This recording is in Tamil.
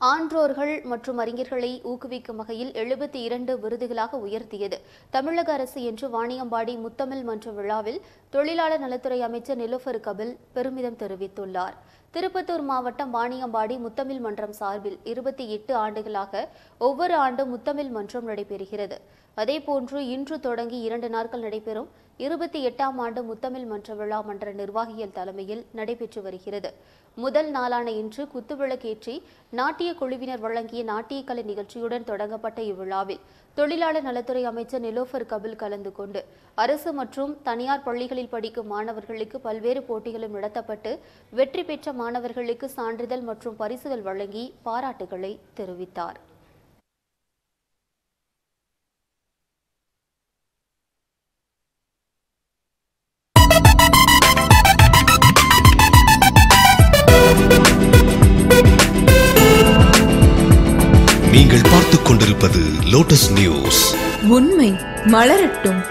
ஆன்றோர்கள் மற்றும் அறிஞர்களை ஊக்குவிக்கும் வகையில் எழுபத்தி இரண்டு விருதுகளாக உயர்த்தியது தமிழக அரசு என்று வாணியம்பாடி முத்தமிழ் மன்ற விழாவில் தொழிலாளர் நலத்துறை அமைச்சர் நிலோஃபர் கபில் பெருமிதம் தெரிவித்துள்ளார் திருப்பத்தூர் மாவட்டம் வாணியம்பாடி முத்தமிழ் மன்றம் சார்பில் இருபத்தி எட்டு ஆண்டுகளாக ஒவ்வொரு ஆண்டும் முத்தமிழ் மன்றம் நடைபெறுகிறது அதேபோன்று இன்று தொடங்கி இரண்டு நாட்கள் நடைபெறும் இருபத்தி எட்டாம் ஆண்டு முத்தமிழ் மன்ற விழா மன்ற நிர்வாகிகள் தலைமையில் நடைபெற்று வருகிறது முதல் நாளான இன்று குத்துவிளக்கேற்றி நாட்டிய குழுவினர் வழங்கிய நாட்டிய கலை நிகழ்ச்சியுடன் தொடங்கப்பட்ட இவ்விழாவில் தொழிலாளர் நலத்துறை அமைச்சர் நிலோஃபர் கபில் கலந்து கொண்டு அரசு மற்றும் தனியார் பள்ளிகளில் படிக்கும் மாணவர்களுக்கு பல்வேறு போட்டிகளும் நடத்தப்பட்டு வெற்றி பெற்ற மாணவர்களுக்கு சான்றிதழ் மற்றும் பரிசுகள் வழங்கி பாராட்டுகளை தெரிவித்தார் நீங்கள் பார்த்துக் கொண்டிருப்பது லோட்டஸ் நியூஸ் உண்மை மலரட்டும்